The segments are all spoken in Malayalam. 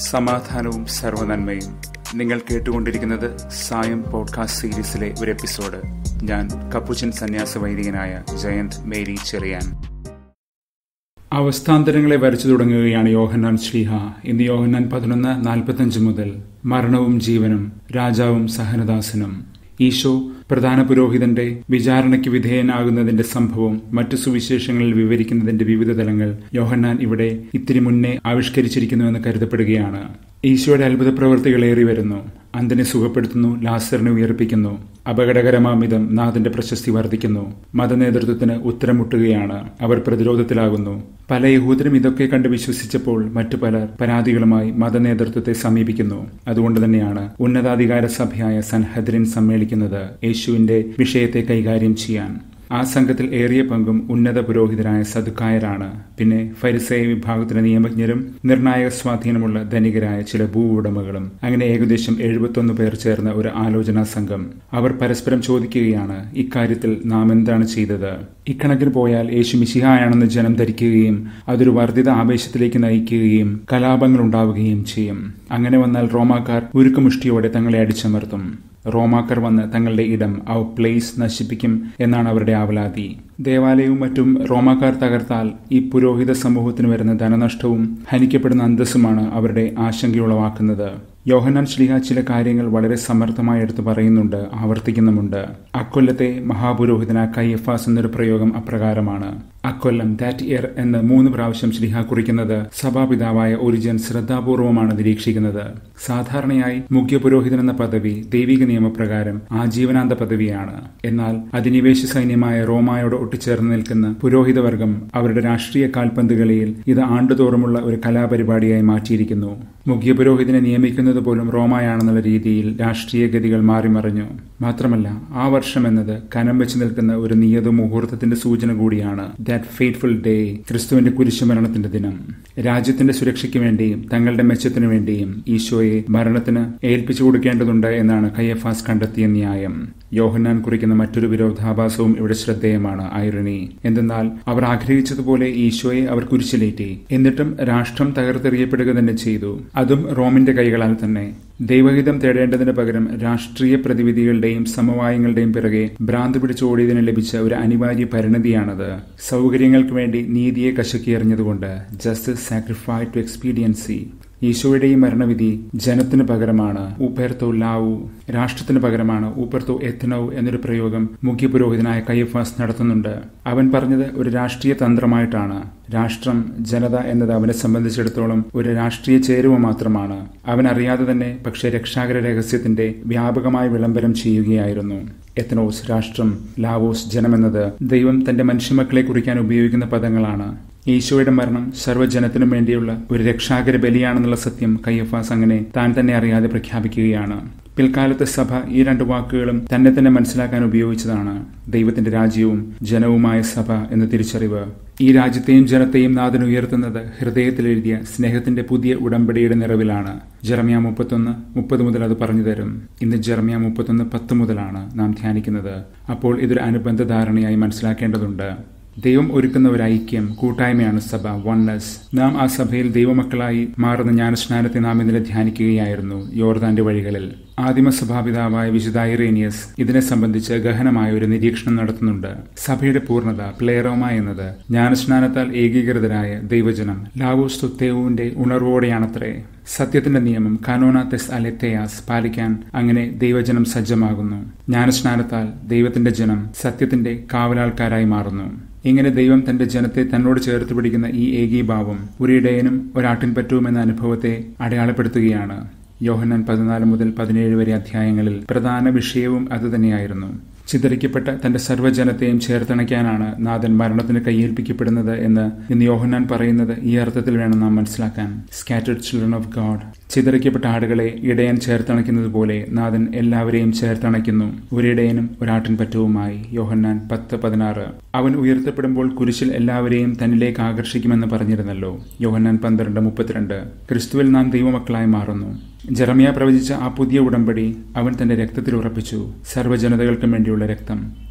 സമാധാനവും സർവനന്മയും നിങ്ങൾ കേട്ടുകൊണ്ടിരിക്കുന്നത് സായം പോഡ്കാസ്റ്റ് സീരീസിലെ ഒരു എപ്പിസോഡ് ഞാൻ കപ്പുച്ചൻ സന്യാസ വൈദികനായ ജയന്ത് മേരി ചെറിയാൻ അവസ്ഥാന്തരങ്ങളെ വരച്ചു തുടങ്ങുകയാണ് യോഹന്നാൻ ശ്രീഹ ഇന്ന് യോഹന്നാൻ പതിനൊന്ന് നാൽപ്പത്തഞ്ച് മുതൽ മരണവും ജീവനും രാജാവും സഹനദാസനും ഈശോ പ്രധാന പുരോഹിതന്റെ വിചാരണയ്ക്ക് വിധേയനാകുന്നതിന്റെ സംഭവം മറ്റു സുവിശേഷങ്ങളിൽ വിവരിക്കുന്നതിന്റെ വിവിധ തലങ്ങൾ യോഹന്നാൻ ഇവിടെ ഇത്തിരി മുന്നേ ആവിഷ്കരിച്ചിരിക്കുന്നുവെന്ന് കരുതപ്പെടുകയാണ് ഈശോയുടെ അത്ഭുത പ്രവൃത്തികൾ ഏറി വരുന്നു അന്തിനെ സുഖപ്പെടുത്തുന്നു ലാസറിനെ ഉയർപ്പിക്കുന്നു അപകടകരമാമിതം നാഥന്റെ പ്രശസ്തി വർദ്ധിക്കുന്നു മതനേതൃത്വത്തിന് ഉത്തരമുട്ടുകയാണ് അവർ പ്രതിരോധത്തിലാകുന്നു പല യഹൂദരും ഇതൊക്കെ കണ്ട് വിശ്വസിച്ചപ്പോൾ മറ്റു പലർ പരാതികളുമായി മതനേതൃത്വത്തെ സമീപിക്കുന്നു അതുകൊണ്ട് തന്നെയാണ് ഉന്നതാധികാര സഭയായ സൻഹദ്രിൻ സമ്മേളിക്കുന്നത് യേശുവിന്റെ വിഷയത്തെ കൈകാര്യം ചെയ്യാൻ ആ സംഘത്തിൽ ഏറിയ പങ്കും ഉന്നത പുരോഹിതരായ സദുക്കായരാണ് പിന്നെ ഫരിസേയ വിഭാഗത്തിലെ നിയമജ്ഞരും നിർണായക സ്വാധീനമുള്ള ധനികരായ ചില ഭൂ ഉടമകളും അങ്ങനെ ഏകദേശം എഴുപത്തൊന്ന് പേർ ചേർന്ന ഒരു ആലോചനാ സംഘം അവർ പരസ്പരം ചോദിക്കുകയാണ് ഇക്കാര്യത്തിൽ നാം എന്താണ് ചെയ്തത് ഇക്കണക്കിന് പോയാൽ യേശു മിശിഹായാണെന്ന് ജനം ധരിക്കുകയും അതൊരു വർദ്ധിത ആവേശത്തിലേക്ക് നയിക്കുകയും കലാപങ്ങൾ ഉണ്ടാവുകയും ചെയ്യും അങ്ങനെ വന്നാൽ റോമാക്കാർ ഉരുക്കുമുഷ്ടിയോടെ തങ്ങളെ അടിച്ചമർത്തും റോമാക്കർ വന്ന് തങ്ങളുടെ ഇടം ആ പ്ലേസ് നശിപ്പിക്കും എന്നാണ് അവരുടെ ആവലാതി ദേവാലയവും മറ്റും റോമാക്കാർ തകർത്താൽ ഈ പുരോഹിത സമൂഹത്തിന് വരുന്ന ധനനഷ്ടവും ഹനിക്കപ്പെടുന്ന അന്തസ്സുമാണ് അവരുടെ ആശങ്കയുളവാക്കുന്നത് യോഹന്നാൻ ശ്ലീഹ ചില കാര്യങ്ങൾ വളരെ സമർത്ഥമായി എടുത്തു പറയുന്നുണ്ട് ആവർത്തിക്കുന്നുമുണ്ട് അക്കൊല്ലത്തെ മഹാപുരോഹിതന കയ്യഫാസ് എന്നൊരു പ്രയോഗം അപ്രകാരമാണ് അക്കൊല്ലം ദാറ്റ് ഇയർ എന്ന് മൂന്ന് പ്രാവശ്യം ശ്ലീഹ കുറിക്കുന്നത് സഭാപിതാവായ ഒരിജൻ ശ്രദ്ധാപൂർവമാണ് നിരീക്ഷിക്കുന്നത് സാധാരണയായി മുഖ്യ പുരോഹിതൻ എന്ന പദവി ദൈവിക നിയമപ്രകാരം ആജീവനാന്ത പദവിയാണ് എന്നാൽ അധിനിവേശ സൈന്യമായ റോമായോട് ഒട്ടിച്ചേർന്ന് നിൽക്കുന്ന പുരോഹിതവർഗം അവരുടെ രാഷ്ട്രീയ കാൽപന്തുകളിയിൽ ഇത് ആണ്ടുതോറുമുള്ള ഒരു കലാപരിപാടിയായി മാറ്റിയിരിക്കുന്നു മുഖ്യ പുരോഹിതനെ നിയമിക്കുന്നത് പോലും റോമായാണെന്നുള്ള രീതിയിൽ രാഷ്ട്രീയ ഗതികൾ മാറിമറിഞ്ഞു മാത്രമല്ല ആ വർഷം എന്നത് കനം വെച്ച് നിൽക്കുന്ന ഒരു നിയത മുഹൂർത്തത്തിന്റെ സൂചന കൂടിയാണ് ദാറ്റ് ഫെയ്റ്റ്ഫുൾ ഡേ ക്രിസ്തുവിന്റെ കുരിശുമരണത്തിന്റെ ദിനം രാജ്യത്തിന്റെ സുരക്ഷയ്ക്ക് വേണ്ടിയും തങ്ങളുടെ മെച്ചത്തിനു വേണ്ടിയും ഈശോയെ മരണത്തിന് ഏൽപ്പിച്ചു കൊടുക്കേണ്ടതുണ്ട് എന്നാണ് കയ്യഫാസ് കണ്ടെത്തിയ ന്യായം യോഹന്നാൻ കുറിക്കുന്ന മറ്റൊരു വിരോധാഭാസവും ഇവിടെ ശ്രദ്ധേയമാണ് ഐറണി എന്തെന്നാൽ അവർ ആഗ്രഹിച്ചതുപോലെ ഈശോയെ അവർ കുരിശിലേറ്റി എന്നിട്ടും രാഷ്ട്രം തകർത്തെറിയപ്പെടുക തന്നെ ചെയ്തു അതും റോമിന്റെ കൈകളാൽ തന്നെ ദൈവഹിതം തേടേണ്ടതിന് പകരം രാഷ്ട്രീയ പ്രതിവിധികളുടെയും സമവായങ്ങളുടെയും പിറകെ ഭ്രാന്ത് പിടിച്ചോടിയതിന് ലഭിച്ച ഒരു അനിവാര്യ പരിണതിയാണത് സൗകര്യങ്ങൾക്ക് വേണ്ടി നീതിയെ കശക്കിയെറിഞ്ഞതുകൊണ്ട് ജസ്റ്റിസ് സാക്രിഫൈ ടു എക്സ്പീഡിയൻസി ഈശോയുടെ ഈ മരണവിധി ജനത്തിന് പകരമാണ് ഊപ്പേർത്തോ ലാവു രാഷ്ട്രത്തിന് പകരമാണ് ഊപ്പർത്തോ എത്തനൌ എന്നൊരു പ്രയോഗം മുഖ്യ പുരോഹിതനായ കയ്യഫാസ് നടത്തുന്നുണ്ട് അവൻ പറഞ്ഞത് ഒരു രാഷ്ട്രീയ തന്ത്രമായിട്ടാണ് രാഷ്ട്രം ജനത എന്നത് അവനെ സംബന്ധിച്ചിടത്തോളം ഒരു രാഷ്ട്രീയ ചേരുവ മാത്രമാണ് അവൻ അറിയാതെ തന്നെ പക്ഷേ രക്ഷാകര രഹസ്യത്തിന്റെ വ്യാപകമായ വിളംബരം ചെയ്യുകയായിരുന്നു എത്തനോസ് രാഷ്ട്രം ലാവോസ് ജനമെന്നത് ദൈവം തന്റെ മനുഷ്യമക്കളെ കുറിക്കാൻ ഉപയോഗിക്കുന്ന പദങ്ങളാണ് ഈശോയുടെ മരണം സർവ്വജനത്തിനും വേണ്ടിയുള്ള ഒരു രക്ഷാകര ബലിയാണെന്നുള്ള സത്യം കയ്യഫാസ് അങ്ങനെ താൻ തന്നെ അറിയാതെ പ്രഖ്യാപിക്കുകയാണ് പിൽക്കാലത്തെ സഭ ഈ രണ്ട് വാക്കുകളും തന്നെ തന്നെ മനസ്സിലാക്കാൻ ഉപയോഗിച്ചതാണ് ദൈവത്തിന്റെ രാജ്യവും ജനവുമായ സഭ എന്ന തിരിച്ചറിവ് ഈ രാജ്യത്തെയും ജനത്തെയും നാഥൻ ഉയർത്തുന്നത് ഹൃദയത്തിലെഴുതിയ സ്നേഹത്തിന്റെ പുതിയ ഉടമ്പടിയുടെ നിറവിലാണ് ജെറമിയ മുപ്പത്തൊന്ന് മുപ്പത് മുതൽ അത് പറഞ്ഞു തരും ഇന്ന് ജെറമിയ മുപ്പത്തൊന്ന് പത്ത് മുതലാണ് നാം ധ്യാനിക്കുന്നത് അപ്പോൾ ഇതൊരു അനുബന്ധ ധാരണയായി മനസ്സിലാക്കേണ്ടതുണ്ട് ദൈവം ഒരുക്കുന്ന ഒരു ഐക്യം കൂട്ടായ്മയാണ് സഭ വൺനെസ് നാം ആ സഭയിൽ ദൈവമക്കളായി മാറുന്ന ജ്ഞാനസ്നാനത്തെ നാം ഇന്നലെ ധ്യാനിക്കുകയായിരുന്നു യോർദാന്റെ വഴികളിൽ ആദിമ സഭാപിതാവായ വിശുദ്ധ ഐറേനിയസ് ഇതിനെ സംബന്ധിച്ച് ഗഹനമായ ഒരു നിരീക്ഷണം നടത്തുന്നുണ്ട് സഭയുടെ പൂർണ്ണത പ്ലേറോമ എന്നത് ജ്ഞാനസ്നാനത്താൽ ഏകീകൃതരായ ദൈവജനം ലാവോസ് തുത്തേവുവിന്റെ ഉണർവോടെയാണത്രേ സത്യത്തിന്റെ നിയമം കാനോന തെസ് അലെത്തയാസ് പാലിക്കാൻ അങ്ങനെ ദൈവജനം സജ്ജമാകുന്നു ജ്ഞാനസ്നാനത്താൽ ദൈവത്തിന്റെ ജനം സത്യത്തിന്റെ കാവലാൾക്കാരായി മാറുന്നു ഇങ്ങനെ ദൈവം തന്റെ ജനത്തെ തന്നോട് ചേർത്ത് പിടിക്കുന്ന ഈ ഏകീഭാവം ഒരിടയനും ഒരാട്ടിൻപറ്റവുമെന്ന അനുഭവത്തെ അടയാളപ്പെടുത്തുകയാണ് യോഹന്നാൻ പതിനാല് മുതൽ പതിനേഴ് വരെ അധ്യായങ്ങളിൽ പ്രധാന വിഷയവും അതുതന്നെയായിരുന്നു ചിതറിക്കപ്പെട്ട തന്റെ സർവ്വജനത്തെയും ചേർത്തണയ്ക്കാനാണ് നാഥൻ മരണത്തിന് കയ്യേൽപ്പിക്കപ്പെടുന്നത് എന്ന് ഇന്ന് യോഹന്നാൻ പറയുന്നത് ഈ അർത്ഥത്തിൽ വേണം നാം മനസ്സിലാക്കാൻ സ്കാറ്റേഡ് ചിൽഡ്രൻ ഓഫ് ഗാഡ് ചിതറിക്കപ്പെട്ട ആടുകളെ ഇടയൻ ചേർത്തണയ്ക്കുന്നത് പോലെ നാഥൻ എല്ലാവരെയും ചേർത്തണയ്ക്കുന്നു ഒരിടയനും ഒരാട്ടിൻ പറ്റവുമായി യോഹന്നാൻ പത്ത് പതിനാറ് അവൻ ഉയർത്തപ്പെടുമ്പോൾ കുരിശിൽ എല്ലാവരെയും തന്നിലേക്ക് ആകർഷിക്കുമെന്ന് പറഞ്ഞിരുന്നല്ലോ യോഹന്നാൻ പന്ത്രണ്ട് മുപ്പത്തിരണ്ട് ക്രിസ്തുവിൽ നാം ദൈവമക്കളായി മാറുന്നു ജെറമിയ പ്രവചിച്ച ആ പുതിയ ഉടമ്പടി അവൻ തന്റെ രക്തത്തിൽ ഉറപ്പിച്ചു സർവ്വജനതകൾക്കും വേണ്ടിയുള്ള രക്തം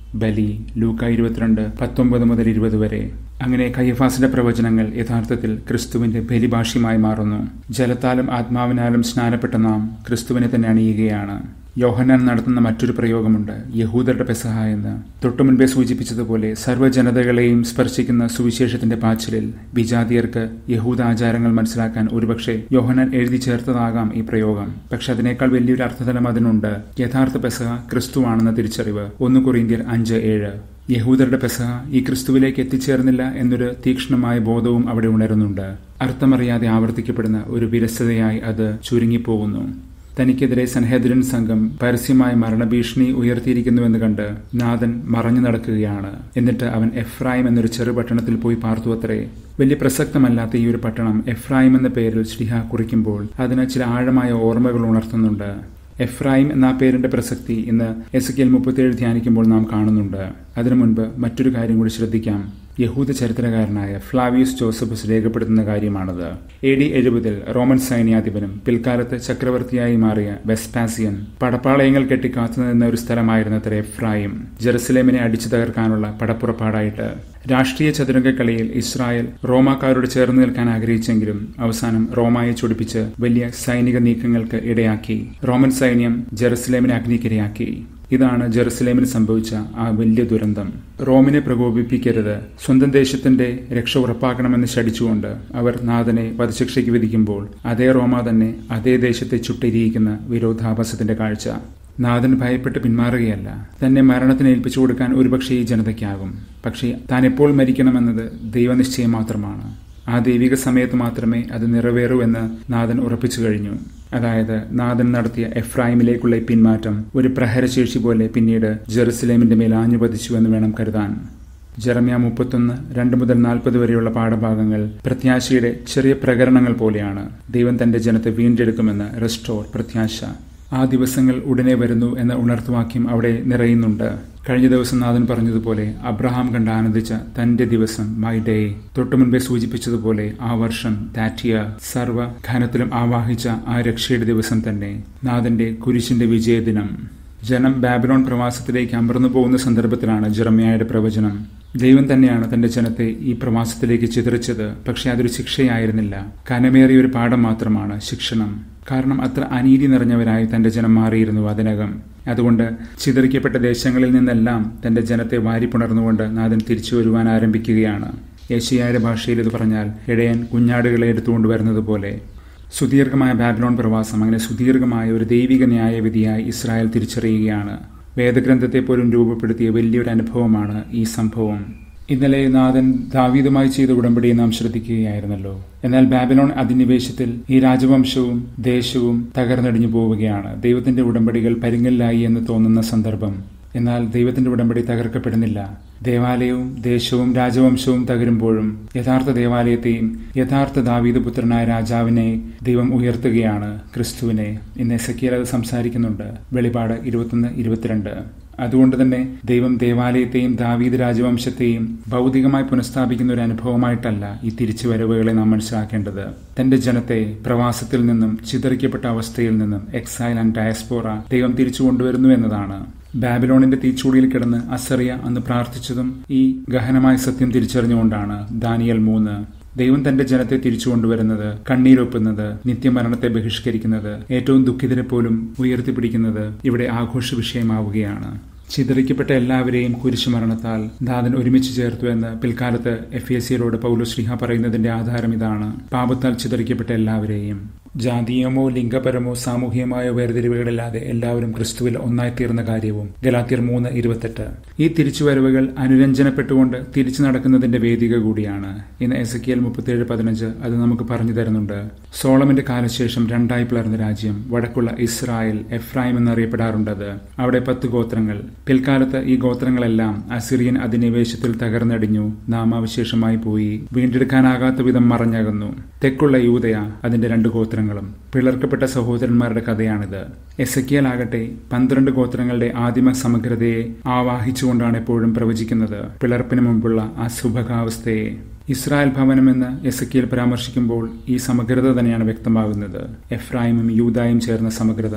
ബലി ലൂക്ക ഇരുപത്തിരണ്ട് പത്തൊമ്പത് മുതൽ ഇരുപത് വരെ അങ്ങനെ കയ്യഫാസിന്റെ പ്രവചനങ്ങൾ യഥാർത്ഥത്തിൽ ക്രിസ്തുവിന്റെ ബലിഭാഷ്യമായി മാറുന്നു ജലത്താലും ആത്മാവിനാലും സ്നാനപ്പെട്ട നാം ക്രിസ്തുവിനെ തന്നെ അണിയുകയാണ് യോഹന്നാൻ നടത്തുന്ന മറ്റൊരു പ്രയോഗമുണ്ട് യഹൂദരുടെ പെസഹ എന്ന് തൊട്ടുമുൻപേ സൂചിപ്പിച്ചതുപോലെ സർവ്വജനതകളെയും സ്പർശിക്കുന്ന സുവിശേഷത്തിന്റെ പാച്ചിലിൽ വിജാതിയർക്ക് യഹൂദ ആചാരങ്ങൾ മനസ്സിലാക്കാൻ ഒരുപക്ഷെ യോഹന്നാൻ എഴുതി ചേർത്തതാകാം ഈ പ്രയോഗം പക്ഷെ അതിനേക്കാൾ വലിയൊരു അർത്ഥതലം അതിനുണ്ട് യഥാർത്ഥ പെസഹ ക്രിസ്തുവാണെന്ന തിരിച്ചറിവ് ഒന്ന് കൊറിന്ത്യർ അഞ്ച് ഏഴ് യഹൂദരുടെ പെസഹ ഈ ക്രിസ്തുവിലേക്ക് എത്തിച്ചേർന്നില്ല എന്നൊരു തീക്ഷ്ണമായ ബോധവും അവിടെ ഉണരുന്നുണ്ട് അർത്ഥമറിയാതെ ആവർത്തിക്കപ്പെടുന്ന ഒരു വിരസതയായി അത് ചുരുങ്ങിപ്പോകുന്നു തനിക്കെതിരെ സൻഹേദ്രൻ സംഘം പരസ്യമായ മരണഭീഷണി ഉയർത്തിയിരിക്കുന്നുവെന്ന് കണ്ട് നാഥൻ മറഞ്ഞു നടക്കുകയാണ് എന്നിട്ട് അവൻ എഫ്രായിം എന്നൊരു ചെറു പട്ടണത്തിൽ പോയി പാർത്തു അത്രേ വലിയ പ്രസക്തമല്ലാത്ത ഈ ഒരു പട്ടണം എഫ്രായിം എന്ന പേരിൽ ശ്രീഹ കുറിക്കുമ്പോൾ അതിന് ചില ആഴമായ ഓർമ്മകൾ ഉണർത്തുന്നുണ്ട് എഫ്രായിം എന്ന പേരിന്റെ പ്രസക്തി ഇന്ന് എസ് കെൽ മുപ്പത്തിയേഴ് ധ്യാനിക്കുമ്പോൾ നാം കാണുന്നുണ്ട് അതിനു മുൻപ് മറ്റൊരു കാര്യം കൂടി ശ്രദ്ധിക്കാം യഹൂദ ചരിത്രകാരനായ ഫ്ലാവിയസ് ജോസഫസ് രേഖപ്പെടുത്തുന്ന കാര്യമാണത് എ ഡി എഴുപതിൽ റോമൻ സൈന്യാധിപനും പിൽക്കാലത്ത് ചക്രവർത്തിയായി മാറിയ വെസ്പാസിയൻ പടപ്പാളയങ്ങൾ കെട്ടി കാത്തുനിന്ന ഒരു സ്ഥലമായിരുന്നത്ര എഫ്രായിം ജെറുസലേമിനെ അടിച്ചു തകർക്കാനുള്ള പടപ്പുറപ്പാടായിട്ട് രാഷ്ട്രീയ ചതുരംഗക്കളിയിൽ ഇസ്രായേൽ റോമാക്കാരോട് ചേർന്ന് നിൽക്കാൻ ആഗ്രഹിച്ചെങ്കിലും അവസാനം റോമായെ ചൊടിപ്പിച്ച് വലിയ സൈനിക നീക്കങ്ങൾക്ക് ഇടയാക്കി റോമൻ സൈന്യം ജെറുസലേമിനെ അഗ്നിക്കിരയാക്കി ഇതാണ് ജെറുസലേമിന് സംഭവിച്ച ആ വലിയ ദുരന്തം റോമിനെ പ്രകോപിപ്പിക്കരുത് സ്വന്തം ദേശത്തിന്റെ രക്ഷ ഉറപ്പാക്കണമെന്ന് ശടിച്ചുകൊണ്ട് അവർ നാഥനെ വധശിക്ഷയ്ക്ക് വിധിക്കുമ്പോൾ അതേ റോമ തന്നെ അതേ ദേശത്തെ ചുട്ടിരിയിക്കുന്ന വിരോധാഭാസത്തിന്റെ കാഴ്ച നാഥൻ ഭയപ്പെട്ട് പിന്മാറുകയല്ല തന്നെ മരണത്തിന് ഏൽപ്പിച്ചു കൊടുക്കാൻ ഒരുപക്ഷെ ഈ ജനതയ്ക്കാകും പക്ഷേ താൻ എപ്പോൾ മരിക്കണമെന്നത് ദൈവനിശ്ചയം മാത്രമാണ് ആ ദൈവിക സമയത്ത് മാത്രമേ അത് നിറവേറൂ എന്ന് നാഥൻ ഉറപ്പിച്ചു കഴിഞ്ഞു അതായത് നാഥൻ നടത്തിയ എഫ്രായിമിലേക്കുള്ള ഈ പിന്മാറ്റം ഒരു പ്രഹരശേഷി പോലെ പിന്നീട് ജെറുസലേമിന്റെ മേൽ ആഞ്ഞുപതിച്ചു എന്ന് വേണം കരുതാൻ ജെറമ്യ മുപ്പത്തൊന്ന് രണ്ട് മുതൽ നാൽപ്പത് വരെയുള്ള പാഠഭാഗങ്ങൾ പ്രത്യാശയുടെ ചെറിയ പ്രകരണങ്ങൾ പോലെയാണ് ദൈവം തന്റെ ജനത്തെ വീണ്ടെടുക്കുമെന്ന് റെസ്റ്റോർ പ്രത്യാശ ആ ദിവസങ്ങൾ ഉടനെ വരുന്നു എന്ന ഉണർത്തുവാക്യം അവിടെ നിറയുന്നുണ്ട് കഴിഞ്ഞ ദിവസം നാഥൻ പറഞ്ഞതുപോലെ അബ്രഹാം കണ്ട് ആനന്ദിച്ച തന്റെ ദിവസം മൈ ഡേ തൊട്ടുമുൻപേ സൂചിപ്പിച്ചതുപോലെ ആ വർഷം താറ്റിയ സർവ ഘനത്തിലും ആവാഹിച്ച ആ രക്ഷയുടെ ദിവസം തന്നെ നാഥന്റെ കുരിശിന്റെ വിജയദിനം ജനം ബാബിലോൺ പ്രവാസത്തിലേക്ക് അമർന്നു പോകുന്ന സന്ദർഭത്തിലാണ് ജെറമ്യായുടെ പ്രവചനം ദൈവം തന്നെയാണ് തന്റെ ജനത്തെ ഈ പ്രവാസത്തിലേക്ക് ചിതറിച്ചത് പക്ഷെ അതൊരു ശിക്ഷയായിരുന്നില്ല കനമേറിയ ഒരു പാഠം മാത്രമാണ് ശിക്ഷണം കാരണം അത്ര അനീതി നിറഞ്ഞവരായി തന്റെ ജനം മാറിയിരുന്നു അതിനകം അതുകൊണ്ട് ചിതറിക്കപ്പെട്ട ദേശങ്ങളിൽ നിന്നെല്ലാം തന്റെ ജനത്തെ വാരിപ്പുണർന്നുകൊണ്ട് നാഥൻ തിരിച്ചു വരുവാൻ ആരംഭിക്കുകയാണ് യേശയായുടെ ഭാഷയിൽ ഇത് പറഞ്ഞാൽ ഇടയൻ കുഞ്ഞാടുകളെ എടുത്തുകൊണ്ട് വരുന്നത് പോലെ സുദീർഘമായ ബാബിലോൺ പ്രവാസം അങ്ങനെ സുദീർഘമായ ഒരു ദൈവിക ന്യായവിധിയായി ഇസ്രായേൽ തിരിച്ചറിയുകയാണ് വേദഗ്രന്ഥത്തെ പോലും രൂപപ്പെടുത്തിയ വലിയൊരു അനുഭവമാണ് ഈ സംഭവം ഇന്നലെ നാഥൻ ദാവീദുമായി ചെയ്ത ഉടമ്പടി നാം ശ്രദ്ധിക്കുകയായിരുന്നല്ലോ എന്നാൽ ബാബിലോൺ അധിനിവേശത്തിൽ ഈ രാജവംശവും ദേശവും തകർന്നടിഞ്ഞു പോവുകയാണ് ദൈവത്തിന്റെ ഉടമ്പടികൾ പരിങ്ങലിലായി എന്ന് തോന്നുന്ന സന്ദർഭം എന്നാൽ ദൈവത്തിന്റെ ഉടമ്പടി തകർക്കപ്പെടുന്നില്ല ദേവാലയവും ദേശവും രാജവംശവും തകരുമ്പോഴും യഥാർത്ഥ ദേവാലയത്തെയും യഥാർത്ഥ ദാവീദ് പുത്രനായ രാജാവിനെ ദൈവം ഉയർത്തുകയാണ് ക്രിസ്തുവിനെ ഇന്ന് എസക്കിയൽ അത് സംസാരിക്കുന്നുണ്ട് വെളിപാട് ഇരുപത്തൊന്ന് ഇരുപത്തിരണ്ട് അതുകൊണ്ട് തന്നെ ദൈവം ദേവാലയത്തെയും ദാവീദ് രാജവംശത്തെയും ഭൗതികമായി പുനഃസ്ഥാപിക്കുന്ന ഒരു അനുഭവമായിട്ടല്ല ഈ തിരിച്ചുവരവുകളെ നാം മനസ്സിലാക്കേണ്ടത് തന്റെ ജനത്തെ പ്രവാസത്തിൽ നിന്നും ചിതറിക്കപ്പെട്ട അവസ്ഥയിൽ നിന്നും എക്സൈൽ ആൻഡ് ഡയസ്പോറ ദൈവം തിരിച്ചു കൊണ്ടുവരുന്നു എന്നതാണ് ബാബിലോണിന്റെ തീച്ചൂടിയിൽ കിടന്ന് അസറിയ അന്ന് പ്രാർത്ഥിച്ചതും ഈ ഗഹനമായ സത്യം തിരിച്ചറിഞ്ഞുകൊണ്ടാണ് ദാനിയൽ മൂന്ന് ദൈവം തന്റെ ജനത്തെ തിരിച്ചു കൊണ്ടുവരുന്നത് കണ്ണീരൊപ്പുന്നത് നിത്യമരണത്തെ ബഹിഷ്കരിക്കുന്നത് ഏറ്റവും ദുഃഖിതരെ പോലും ഉയർത്തിപ്പിടിക്കുന്നത് ഇവിടെ ആഘോഷ വിഷയമാവുകയാണ് ചിതറിക്കപ്പെട്ട എല്ലാവരെയും കുരിശുമരണത്താൽ നാഥൻ ഒരുമിച്ച് ചേർത്തു എന്ന് പിൽക്കാലത്ത് എഫ് എ സിയരോട് പൗലോശ്രീഹ പറയുന്നതിന്റെ ആധാരം ഇതാണ് പാപത്താൽ ചിതറിക്കപ്പെട്ട എല്ലാവരെയും ജാതീയമോ ലിംഗപരമോ സാമൂഹികമായോ വേർതിരിവുകളില്ലാതെ എല്ലാവരും ക്രിസ്തുവിൽ ഒന്നായിത്തീർന്ന കാര്യവും ഗലാത്തിയർ മൂന്ന് ഇരുപത്തെട്ട് ഈ തിരിച്ചുവരവുകൾ അനുരഞ്ജനപ്പെട്ടുകൊണ്ട് തിരിച്ചു നടക്കുന്നതിന്റെ വേദിക കൂടിയാണ് ഇന്ന് എസ് കെ എൽ മുപ്പത്തിയേഴ് പതിനഞ്ച് അത് നമുക്ക് പറഞ്ഞു തരുന്നുണ്ട് സോളമിന്റെ കാലശേഷം രണ്ടായി പിളർന്ന രാജ്യം വടക്കുള്ള ഇസ്രായേൽ എഫ്രായിം എന്നറിയപ്പെടാറുണ്ടത് അവിടെ പത്ത് ഗോത്രങ്ങൾ പിൽക്കാലത്ത് ഈ ഗോത്രങ്ങളെല്ലാം അസിറിയൻ അധിനിവേശത്തിൽ തകർന്നടിഞ്ഞു നാമാവശേഷമായി പോയി വീണ്ടെടുക്കാനാകാത്ത വിധം മറഞ്ഞകുന്നു തെക്കുള്ള യൂതയ അതിന്റെ രണ്ട് ഗോത്രങ്ങളും പിളർക്കപ്പെട്ട സഹോദരന്മാരുടെ കഥയാണിത് എസക്കിയലാകട്ടെ പന്ത്രണ്ട് ഗോത്രങ്ങളുടെ ആദിമ സമഗ്രതയെ ആവാഹിച്ചുകൊണ്ടാണ് എപ്പോഴും പ്രവചിക്കുന്നത് പിളർപ്പിന് മുമ്പുള്ള ആ സുഭകാവസ്ഥയെ ഇസ്രായേൽ ഭവനമെന്ന് എസക്കിയൽ പരാമർശിക്കുമ്പോൾ ഈ സമഗ്രത തന്നെയാണ് വ്യക്തമാകുന്നത് എഫ്രായിമും യൂതായും ചേർന്ന സമഗ്രത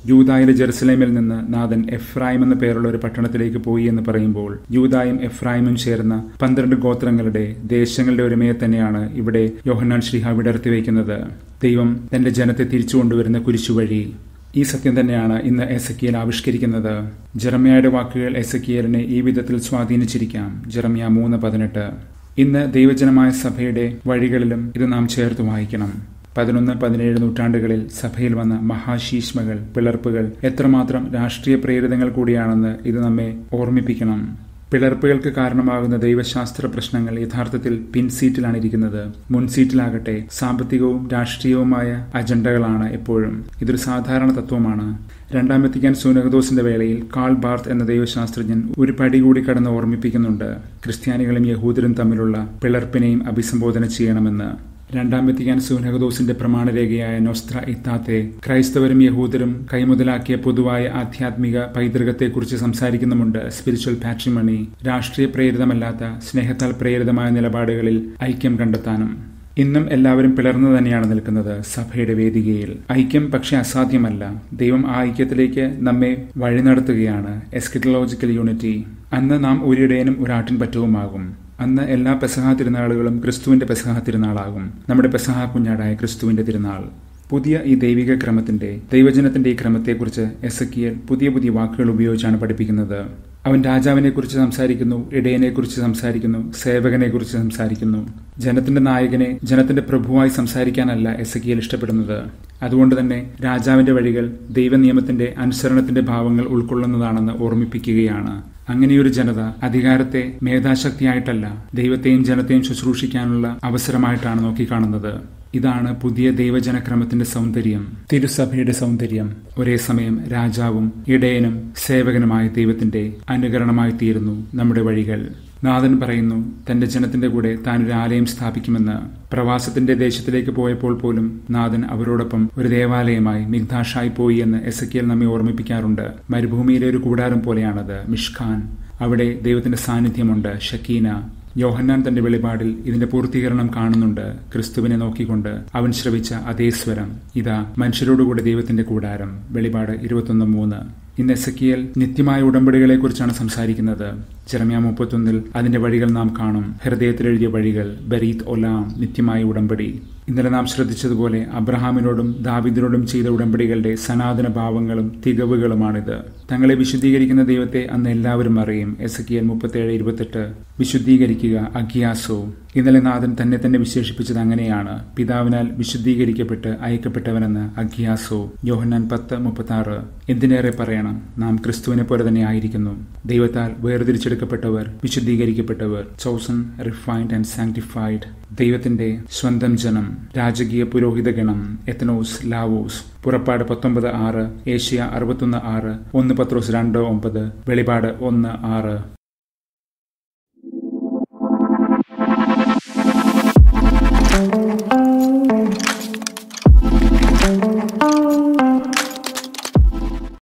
യൂതായിലെ ജെറുസലേമിൽ നിന്ന് നാഥൻ എഫ്രായിം എന്ന പേരുള്ള ഒരു പട്ടണത്തിലേക്ക് പോയി എന്ന് പറയുമ്പോൾ യൂതായും എഫ്രായിമും ചേർന്ന പന്ത്രണ്ട് ഗോത്രങ്ങളുടെ ദേശങ്ങളുടെ ഒരുമയെ തന്നെയാണ് ഇവിടെ യോഹന്നാൻ ശ്രീഹ വിടർത്തി വയ്ക്കുന്നത് ദൈവം തന്റെ ജനത്തെ തിരിച്ചു കൊണ്ടുവരുന്ന കുരിശുവഴി ഈ സത്യം തന്നെയാണ് ഇന്ന് എസക്കിയൽ ആവിഷ്കരിക്കുന്നത് ജെറമ്യയുടെ വാക്കുകൾ എസക്കിയലിനെ ഈ വിധത്തിൽ സ്വാധീനിച്ചിരിക്കാം ജെറമ്യ മൂന്ന് പതിനെട്ട് ഇന്ന് ദൈവജനമായ സഭയുടെ വഴികളിലും ഇത് നാം ചേർത്ത് വായിക്കണം പതിനൊന്ന് പതിനേഴ് നൂറ്റാണ്ടുകളിൽ സഭയിൽ വന്ന മഹാശീഷ്മകൾ പിളർപ്പുകൾ എത്രമാത്രം രാഷ്ട്രീയ പ്രേരിതങ്ങൾ കൂടിയാണെന്ന് ഇത് നമ്മെ ഓർമ്മിപ്പിക്കണം പിളർപ്പുകൾക്ക് കാരണമാകുന്ന ദൈവശാസ്ത്ര പ്രശ്നങ്ങൾ യഥാർത്ഥത്തിൽ പിൻസീറ്റിലാണ് ഇരിക്കുന്നത് മുൻസീറ്റിലാകട്ടെ സാമ്പത്തികവും രാഷ്ട്രീയവുമായ അജണ്ടകളാണ് എപ്പോഴും ഇതൊരു സാധാരണ തത്വമാണ് രണ്ടാം വെത്തിക്കാൻ സൂനകദോസിന്റെ വേളയിൽ കാൾ ബാർത്ത് എന്ന ദൈവശാസ്ത്രജ്ഞൻ ഒരു പടി കൂടി കടന്ന് ഓർമ്മിപ്പിക്കുന്നുണ്ട് ക്രിസ്ത്യാനികളും യഹൂദരും തമ്മിലുള്ള പിളർപ്പിനെയും അഭിസംബോധന ചെയ്യണമെന്ന് രണ്ടാം വെത്തിക്കാൻ സൂനകദോസിന്റെ പ്രമാണരേഖയായ നൊസ്ത്ര ഇത്താത്തെ ക്രൈസ്തവരും യഹൂദരും കൈമുതലാക്കിയ പൊതുവായ ആധ്യാത്മിക പൈതൃകത്തെക്കുറിച്ച് സംസാരിക്കുന്നുമുണ്ട് സ്പിരിച്വൽ പാട്രിമണി രാഷ്ട്രീയ പ്രേരിതമല്ലാത്ത സ്നേഹത്താൽ പ്രേരിതമായ നിലപാടുകളിൽ ഐക്യം കണ്ടെത്താനും ഇന്നും എല്ലാവരും പിളർന്നു തന്നെയാണ് നിൽക്കുന്നത് സഭയുടെ വേദികയിൽ ഐക്യം പക്ഷെ അസാധ്യമല്ല ദൈവം ആ ഐക്യത്തിലേക്ക് നമ്മെ വഴി നടത്തുകയാണ് എസ്കിറ്റലോജിക്കൽ യൂണിറ്റി അന്ന് നാം ഒരിടയനും ഒരാട്ടിൻ പറ്റവുമാകും അന്ന് എല്ലാ പെസഹ തിരുനാളുകളും ക്രിസ്തുവിന്റെ പെസഹ തിരുനാളാകും നമ്മുടെ പെസഹ കുഞ്ഞാടായ ക്രിസ്തുവിന്റെ തിരുനാൾ പുതിയ ഈ ദൈവിക ക്രമത്തിന്റെ ദൈവജനത്തിന്റെ ഈ ക്രമത്തെക്കുറിച്ച് എസക്കിയൽ പുതിയ പുതിയ വാക്കുകൾ ഉപയോഗിച്ചാണ് പഠിപ്പിക്കുന്നത് അവൻ രാജാവിനെക്കുറിച്ച് സംസാരിക്കുന്നു ഇടയനെക്കുറിച്ച് സംസാരിക്കുന്നു സേവകനെക്കുറിച്ച് സംസാരിക്കുന്നു ജനത്തിന്റെ നായകനെ ജനത്തിന്റെ പ്രഭുവായി സംസാരിക്കാനല്ല എസക്കിയൽ ഇഷ്ടപ്പെടുന്നത് അതുകൊണ്ട് തന്നെ രാജാവിന്റെ വഴികൾ ദൈവനിയമത്തിന്റെ അനുസരണത്തിന്റെ ഭാവങ്ങൾ ഉൾക്കൊള്ളുന്നതാണെന്ന് ഓർമ്മിപ്പിക്കുകയാണ് അങ്ങനെയൊരു ജനത അധികാരത്തെ മേധാശക്തിയായിട്ടല്ല ദൈവത്തെയും ജനത്തെയും ശുശ്രൂഷിക്കാനുള്ള അവസരമായിട്ടാണ് നോക്കിക്കാണുന്നത് ഇതാണ് പുതിയ ദൈവജനക്രമത്തിന്റെ സൗന്ദര്യം തിരുസഭയുടെ സൗന്ദര്യം ഒരേ സമയം രാജാവും ഇടയനും സേവകനുമായ ദൈവത്തിന്റെ അനുകരണമായി തീരുന്നു നമ്മുടെ വഴികൾ നാഥൻ പറയുന്നു തന്റെ ജനത്തിന്റെ കൂടെ താൻ ഒരു ആലയം സ്ഥാപിക്കുമെന്ന് പ്രവാസത്തിന്റെ ദേശത്തിലേക്ക് പോയപ്പോൾ പോലും നാഥൻ അവരോടൊപ്പം ഒരു ദേവാലയമായി മിഗ്ധാഷായി പോയി എന്ന് എസക്കിയൽ നമ്മെ ഓർമ്മിപ്പിക്കാറുണ്ട് മരുഭൂമിയിലെ ഒരു കൂടാരം പോലെയാണത് മിഷ്ഖാൻ അവിടെ ദൈവത്തിന്റെ സാന്നിധ്യമുണ്ട് ഷക്കീന യോഹന്നാൻ തന്റെ വെളിപാടിൽ ഇതിന്റെ പൂർത്തീകരണം കാണുന്നുണ്ട് ക്രിസ്തുവിനെ നോക്കിക്കൊണ്ട് അവൻ ശ്രവിച്ച അതേ സ്വരം ഇതാ മനുഷ്യരോടുകൂടി ദൈവത്തിന്റെ കൂടാരം വെളിപാട് ഇരുപത്തൊന്ന് മൂന്ന് ഇന്ന് എസക്കിയൽ നിത്യമായ ഉടമ്പടികളെ കുറിച്ചാണ് സംസാരിക്കുന്നത് ചെറമ്യ മുപ്പത്തൊന്നിൽ അതിന്റെ വഴികൾ നാം കാണും ഹൃദയത്തിൽ എഴുതിയ വഴികൾ ബരീത് ഒലാം നിത്യമായ ഉടമ്പടി ഇന്നലെ നാം ശ്രദ്ധിച്ചതുപോലെ അബ്രഹാമിനോടും ദാവിദിനോടും ചെയ്ത ഉടമ്പടികളുടെ സനാതന ഭാവങ്ങളും തികവുകളുമാണിത് തങ്ങളെ വിശുദ്ധീകരിക്കുന്ന ദൈവത്തെ അന്ന് എല്ലാവരും അറിയും എസക്കിയൽ മുപ്പത്തേഴ് ഇരുപത്തെട്ട് വിശുദ്ധീകരിക്കുക അഗ്യാസോ ഇന്നലെ നാഥൻ തന്നെ തന്നെ വിശേഷിപ്പിച്ചത് അങ്ങനെയാണ് പിതാവിനാൽ വിശുദ്ധീകരിക്കപ്പെട്ട് അയക്കപ്പെട്ടവനെന്ന് അഗ്യാസോ യോഹന്നാൻ പത്ത് മുപ്പത്തി ആറ് എന്തിനേറെ പറയണം നാം ക്രിസ്തുവിനെ പോലെ തന്നെ ആയിരിക്കുന്നു ദൈവത്താൽ വേർതിരിച്ചെടുക്കപ്പെട്ടവർ വിശുദ്ധീകരിക്കപ്പെട്ടവർ ചോസൺ റിഫൈൻഡ് ആൻഡ് സാങ്ടിഫൈഡ് ദൈവത്തിന്റെ സ്വന്തം ജനം രാജകീയ പുരോഹിത ഗണം എത്തനോസ് ലാവോസ് പുറപ്പാട് പത്തൊമ്പത് ആറ് ഏഷ്യ അറുപത്തൊന്ന് ആറ് ഒന്ന് പത്രോസ് രണ്ട് ഒമ്പത് വെളിപാട് ഒന്ന് ആറ്